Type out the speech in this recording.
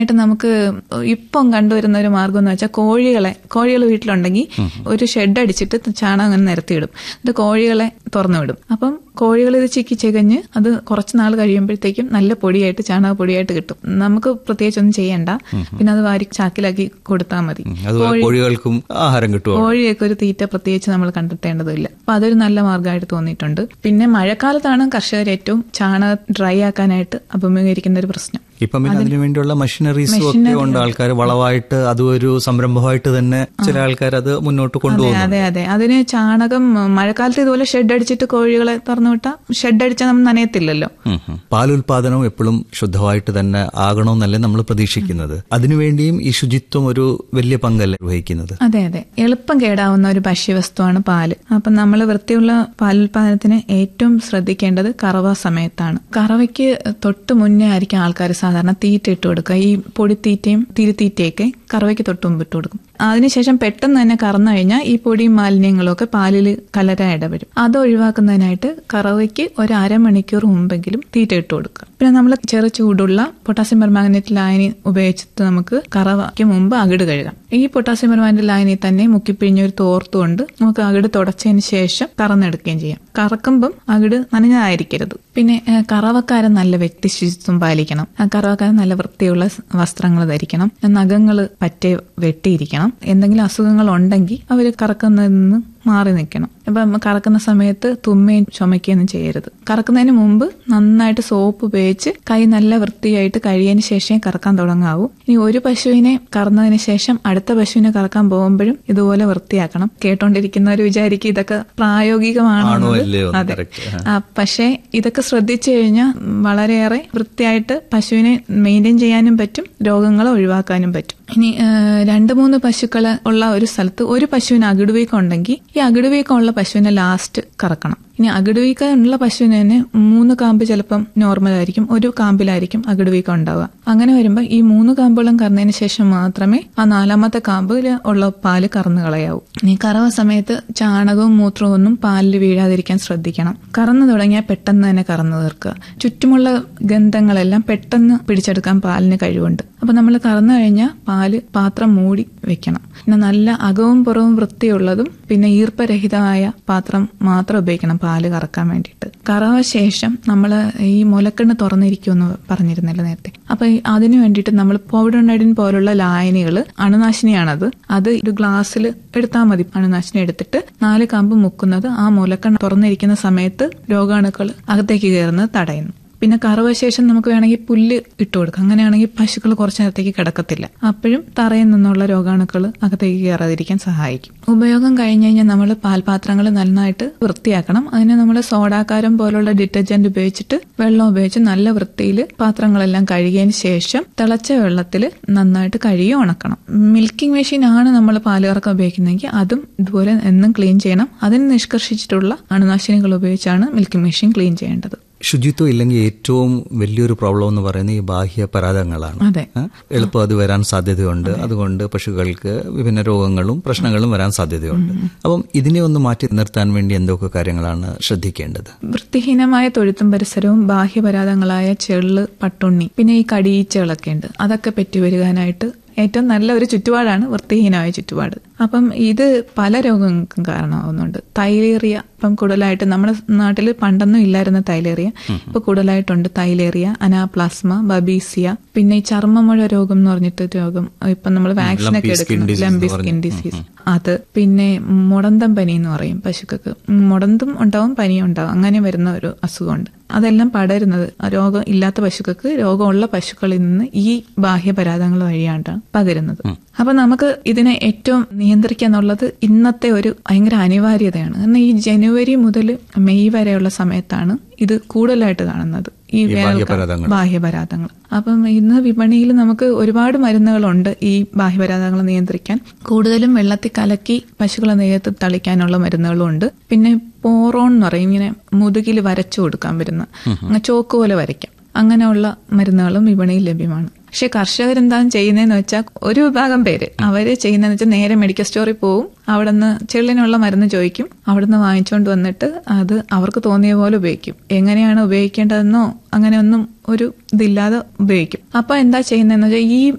ആയിട്ട് നമുക്ക് ഇപ്പം കണ്ടുവരുന്ന ഒരു മാർഗം എന്ന് വെച്ചാൽ കോഴികളെ കോഴികൾ വീട്ടിലുണ്ടെങ്കിൽ ഒരു ഷെഡ് അടിച്ചിട്ട് ചാണകം അങ്ങനെ നിരത്തിയിടും എന്നിട്ട് കോഴികളെ തുറന്നു വിടും അപ്പം കോഴികൾ ഇത് ചിക്കി ചെകഞ്ഞ് അത് കുറച്ച് നാൾ കഴിയുമ്പോഴത്തേക്കും നല്ല പൊടിയായിട്ട് ചാണക പൊടിയായിട്ട് കിട്ടും നമുക്ക് പ്രത്യേകിച്ച് ഒന്നും ചെയ്യണ്ട പിന്നെ അത് വാരി ചാക്കിലാക്കി കൊടുത്താൽ മതി അത് കോഴികൾക്കും ആഹാരം കിട്ടുമോ കോഴിയൊക്കെ ഒരു തീറ്റ പ്രത്യേകിച്ച് നമ്മൾ കണ്ടെത്തേണ്ടതില്ല അപ്പൊ അതൊരു നല്ല മാർഗമായിട്ട് തോന്നിയിട്ടുണ്ട് പിന്നെ മഴക്കാലത്താണ് കർഷകർ ഏറ്റവും ചാണകം ഡ്രൈ ആക്കാനായിട്ട് അഭിമുഖീകരിക്കുന്ന ഒരു പ്രശ്നം ഇപ്പം പിന്നെ അതിനു വേണ്ടിയുള്ള മെഷീനറീസും ഒക്കെ ഉണ്ട് ആൾക്കാർ വളവായിട്ട് അതും ഒരു സംരംഭമായിട്ട് തന്നെ ചില ആൾക്കാർ അത് മുന്നോട്ട് കൊണ്ടുപോകുന്നു അതെ അതെ അതിന് ചാണകം മഴക്കാലത്ത് ഇതുപോലെ ഷെഡ് അടിച്ചിട്ട് കോഴികളെ തുറന്നു വിട്ടാൽ ഷെഡ് അടിച്ചാൽ നമ്മൾ നനയത്തില്ലല്ലോ ഉം ഉം. പാലുൽപാദനം എപ്പോഴും ശുദ്ധമായിട്ട് തന്നെ ആകണമെന്നല്ലേ നമ്മൾ പ്രതീക്ഷിക്കുന്നത് അതിനുവേണ്ടിയും ഈ ശുചിത്വം ഒരു വലിയ പങ്കല്ലേ വഹിക്കുന്നത് അതെ അതെ എളുപ്പം കേടാവുന്ന ഒരു ഭക്ഷ്യവസ്തുവാണ് പാല് അപ്പം നമ്മൾ വൃത്തിയുള്ള പാലുൽപാദനത്തിന് ഏറ്റവും ശ്രദ്ധിക്കേണ്ടത് കറവ സമയത്താണ് കറവയ്ക്ക് തൊട്ട് മുന്നേ ആയിരിക്കും ആൾക്കാർ സാധാരണ തീറ്റ ഇട്ട് കൊടുക്കുക ഈ പൊടിത്തീറ്റയും തിരുത്തീറ്റയൊക്കെ കറവയ്ക്ക് തൊട്ട് മുമ്പ് ഇട്ട് കൊടുക്കും അതിനുശേഷം പെട്ടെന്ന് തന്നെ കറന്നു കഴിഞ്ഞാൽ ഈ പൊടിയും മാലിന്യങ്ങളും ഒക്കെ പാലിൽ കലരാൻ ഇടവരും അത് ഒഴിവാക്കുന്നതിനായിട്ട് കറവയ്ക്ക് ഒരു അരമണിക്കൂർ മുമ്പെങ്കിലും തീറ്റ ഇട്ട് കൊടുക്കുക പിന്നെ നമ്മൾ ചെറു ചൂടുള്ള പൊട്ടാസ്യം പെർമാഗ്നറ്റ് ലായനി ഉപയോഗിച്ചിട്ട് നമുക്ക് കറവയ്ക്ക് മുമ്പ് അകിട് കഴുകാം ഈ പൊട്ടാസ്യം പെർമാഗ്നറ്റ് ലായനി തന്നെ മുക്കിപ്പിഴിഞ്ഞ ഒരു തോർത്തുകൊണ്ട് നമുക്ക് അകിട് തുടച്ചതിന് ശേഷം കറന്നെടുക്കുകയും ചെയ്യാം കറക്കുമ്പം അകിട് നനഞ്ഞതായിരിക്കരുത് പിന്നെ ഏഹ്, കറവക്കാരൻ നല്ല വ്യക്തി ശുചിത്വം പാലിക്കണം ആ കറവക്കാരൻ നല്ല വൃത്തിയുള്ള സ് വസ്ത്രങ്ങൾ ധരിക്കണം നഖങ്ങൾ പറ്റെ വെട്ടിയിരിക്കണം എന്തെങ്കിലും അസുഖങ്ങൾ ഉണ്ടെങ്കിൽ അവർ കറക്കുന്നതിൽ നിന്ന് മാറി നിൽക്കണം അപ്പം കറക്കുന്ന സമയത്ത് തുമ്മയും ചുമയ്ക്കുകയൊന്നും ചെയ്യരുത് കറക്കുന്നതിന് മുമ്പ് നന്നായിട്ട് സോപ്പ് ഉപയോഗിച്ച് കൈ നല്ല വൃത്തിയായിട്ട് കഴിയതിന് ശേഷമേ കറക്കാൻ തുടങ്ങാവൂ ഇനി ഒരു പശുവിനെ കറന്നതിന് ശേഷം അടുത്ത പശുവിനെ കറക്കാൻ പോകുമ്പോഴും ഇതുപോലെ വൃത്തിയാക്കണം കേട്ടോണ്ടിരിക്കുന്നവർ വിചാരിക്കും ഇതൊക്കെ പ്രായോഗികമാണോ ആണോ എന്നത്. അല്ലയോ എന്ന് അതെ correct. ആ, പക്ഷേ ഇതൊക്കെ ശ്രദ്ധിച്ചു കഴിഞ്ഞാൽ വളരെയേറെ വൃത്തിയായിട്ട് പശുവിനെ മെയിൻറ്റെയിൻ ചെയ്യാനും പറ്റും രോഗങ്ങൾ ഒഴിവാക്കാനും പറ്റും ഇനി ആ, രണ്ട് മൂന്ന് പശുക്കൾ ഉള്ള ഒരു സ്ഥലത്ത് ഒരു പശുവിന് അകിടുവീക്കം ഉണ്ടെങ്കിൽ ഈ അകിടുവീക്കം ഉള്ള പശുവിനെ ലാസ്റ്റ് കറക്കണം ഇനി അകിടുവീക്കം ഉള്ള പശുവിന് തന്നെ മൂന്ന് കാമ്പ് ചിലപ്പം നോർമൽ ആയിരിക്കും ഒരു കാമ്പിലായിരിക്കും അകിടുവീക്കം ഉണ്ടാവുക അങ്ങനെ വരുമ്പോൾ ഈ മൂന്ന് കാമ്പുകളും കറന്നതിന് ശേഷം മാത്രമേ ആ നാലാമത്തെ കാമ്പിൽ ഉള്ള പാല് കറന്നു കളയാവൂ ഇനി കറവ സമയത്ത് ചാണകവും മൂത്രവും ഒന്നും പാലിൽ വീഴാതിരിക്കാൻ ശ്രദ്ധിക്കണം കറന്നു തുടങ്ങിയാൽ പെട്ടെന്ന് തന്നെ കറന്നു തീർക്കുക ചുറ്റുമുള്ള ഗന്ധങ്ങളെല്ലാം പെട്ടെന്ന് പിടിച്ചെടുക്കാൻ പാലിന് കഴിവുണ്ട് അപ്പൊ നമ്മൾ കറന്നു കഴിഞ്ഞാൽ പാല് പാത്രം മൂടി വെക്കണം പിന്നെ നല്ല അകവും പുറവും വൃത്തിയുള്ളതും പിന്നെ ഈർപ്പരഹിതമായ പാത്രം മാത്രം ഉപയോഗിക്കണം പാല് കറക്കാൻ വേണ്ടിയിട്ട് കറവ ശേഷം നമ്മൾ ഈ മുലക്കണ്ണ് തുറന്നിരിക്കുമെന്ന് പറഞ്ഞിരുന്നല്ലോ നേരത്തെ അപ്പൊ ഈ അതിനു വേണ്ടിയിട്ട് നമ്മൾ പൗഡർനഡിൻ പോലുള്ള ലായനികൾ അണുനാശിനിയാണത് അത് ഒരു ഗ്ലാസ്സിൽ എടുത്താൽ മതി അണുനാശിനി എടുത്തിട്ട് നാല് കമ്പ് മുക്കുന്നത് ആ മുലക്കണ്ണ് തുറന്നിരിക്കുന്ന സമയത്ത് രോഗാണുക്കൾ അകത്തേക്ക് കയറുന്നത് തടയുന്നു പിന്നെ കറവ ശേഷം നമുക്ക് വേണമെങ്കിൽ പുല്ല് ഇട്ട് കൊടുക്കാം അങ്ങനെയാണെങ്കിൽ പശുക്കൾ കുറച്ച് നേരത്തേക്ക് കിടക്കത്തില്ല അപ്പോഴും തറയിൽ നിന്നുള്ള രോഗാണുക്കൾ അകത്തേക്ക് കയറാതിരിക്കാൻ സഹായിക്കും ഉപയോഗം കഴിഞ്ഞ് കഴിഞ്ഞാൽ നമ്മൾ പാൽപാത്രങ്ങൾ നന്നായിട്ട് വൃത്തിയാക്കണം അതിന് നമ്മൾ സോഡാക്കാരം പോലുള്ള ഡിറ്റർജന്റ് ഉപയോഗിച്ചിട്ട് വെള്ളം ഉപയോഗിച്ച് നല്ല വൃത്തിയിൽ പാത്രങ്ങളെല്ലാം കഴുകിയതിന് ശേഷം തിളച്ച വെള്ളത്തിൽ നന്നായിട്ട് കഴുകി ഉണക്കണം മിൽക്കിംഗ് മെഷീൻ ആണ് നമ്മൾ പാല് കറക്കം ഉപയോഗിക്കുന്നതെങ്കിൽ അതും ഇതുപോലെ എന്നും ക്ലീൻ ചെയ്യണം അതിന് നിഷ്കർഷിച്ചിട്ടുള്ള അണുനാശിനികൾ ഉപയോഗിച്ചാണ് മിൽക്കിംഗ് മെഷീൻ ക്ലീൻ ചെയ്യേണ്ടത് ശുചിത്വം ഇല്ലെങ്കിൽ ഏറ്റവും വലിയൊരു പ്രോബ്ലം എന്ന് പറയുന്നത് ഈ ബാഹ്യ പരാതങ്ങളാണ് അതെ ആ, എളുപ്പം അത് വരാൻ സാധ്യതയുണ്ട് അതുകൊണ്ട് പശുക്കൾക്ക് വിഭിന്ന രോഗങ്ങളും പ്രശ്നങ്ങളും വരാൻ സാധ്യതയുണ്ട് അപ്പം ഇതിനെ ഒന്ന് മാറ്റി നിർത്താൻ വേണ്ടി എന്തൊക്കെ കാര്യങ്ങളാണ് ശ്രദ്ധിക്കേണ്ടത് വൃത്തിഹീനമായ തൊഴുത്തും പരിസരവും ബാഹ്യപരാധങ്ങളായ ചെള്ള് പട്ടുണ്ണി പിന്നെ ഈ കടിയീച്ചകളൊക്കെ ഉണ്ട് അതൊക്കെ പെറ്റുവരുവാനായിട്ട് ഏറ്റവും നല്ല ഒരു ചുറ്റുപാടാണ് വൃത്തിഹീനമായ ചുറ്റുപാട് അപ്പം ഇത് പല രോഗങ്ങൾക്കും കാരണമാവുന്നുണ്ട് തൈലേറിയ ഇപ്പം കൂടുതലായിട്ട് നമ്മുടെ നാട്ടിൽ പണ്ടൊന്നും ഇല്ലായിരുന്ന തൈലേറിയ ഇപ്പൊ കൂടുതലായിട്ടുണ്ട് തൈലേറിയ അനാപ്ലാസ്മ ബബീസിയ പിന്നെ ഈ ചർമ്മമുഴ രോഗം എന്ന് പറഞ്ഞിട്ട് രോഗം ഇപ്പം നമ്മൾ വാക്സിൻ ഒക്കെ Lumpy skin എടുക്കുന്നു disease ലംബി എന്ന് സ്കിൻ ഡിസീസ് അത് പിന്നെ മുടന്തം പനി എന്ന് പറയും പശുക്കൾക്ക് മുടന്തും ഉണ്ടാവും പനിയും ഉണ്ടാവും അങ്ങനെ വരുന്ന ഒരു അസുഖമുണ്ട് അതെല്ലാം പടരുന്നത് ആ രോഗം ഇല്ലാത്ത പശുക്കൾക്ക് രോഗമുള്ള പശുക്കളിൽ നിന്ന് ഈ ബാഹ്യപരാധങ്ങൾ വഴിയാണ്ടാണ് പകരുന്നത് അപ്പൊ നമുക്ക് ഇതിനെ ഏറ്റവും നിയന്ത്രിക്കുക എന്നുള്ളത് ഇന്നത്തെ ഒരു ഭയങ്കര അനിവാര്യതയാണ് കാരണം ഈ ജനുവരി മുതൽ മെയ് വരെയുള്ള സമയത്താണ് ഇത് കൂടുതലായിട്ട് കാണുന്നത് ഈ വേനൽക്കാലം ബാഹ്യപരാധങ്ങൾ. ബാഹ്യപരാധങ്ങൾ അപ്പം ഇന്ന് വിപണിയിൽ നമുക്ക് ഒരുപാട് മരുന്നുകളുണ്ട് ഈ ബാഹ്യപരാധങ്ങൾ നിയന്ത്രിക്കാൻ കൂടുതലും വെള്ളത്തിൽ കലക്കി പശുക്കളെ നേരത്ത് തളിക്കാനുള്ള മരുന്നുകളും ഉണ്ട് പിന്നെ പോറോൺ എന്ന് പറയും ഇങ്ങനെ മുതുകിൽ വരച്ചു കൊടുക്കാൻ വരുന്ന അങ്ങ് ചോക്ക് പോലെ വരയ്ക്കാം അങ്ങനെയുള്ള മരുന്നുകളും വിപണിയിൽ ലഭ്യമാണ് പക്ഷെ കർഷകരെന്താ ചെയ്യുന്നതെന്ന് വെച്ചാൽ ഒരു വിഭാഗം പേര് അവര് ചെയ്യുന്നതെന്ന് വെച്ചാൽ നേരെ മെഡിക്കൽ സ്റ്റോറിൽ പോവും അവിടുന്ന് ചെള്ളിനുള്ള മരുന്ന് ചോദിക്കും അവിടുന്ന് വാങ്ങിച്ചുകൊണ്ട് വന്നിട്ട് അത് അവർക്ക് തോന്നിയ പോലെ ഉപയോഗിക്കും എങ്ങനെയാണ് ഉപയോഗിക്കേണ്ടതെന്നോ അങ്ങനെയൊന്നും ഒരു ഇതില്ലാതെ ഉപയോഗിക്കും അപ്പൊ എന്താ ചെയ്യുന്നതെന്ന് വെച്ചാൽ ഈ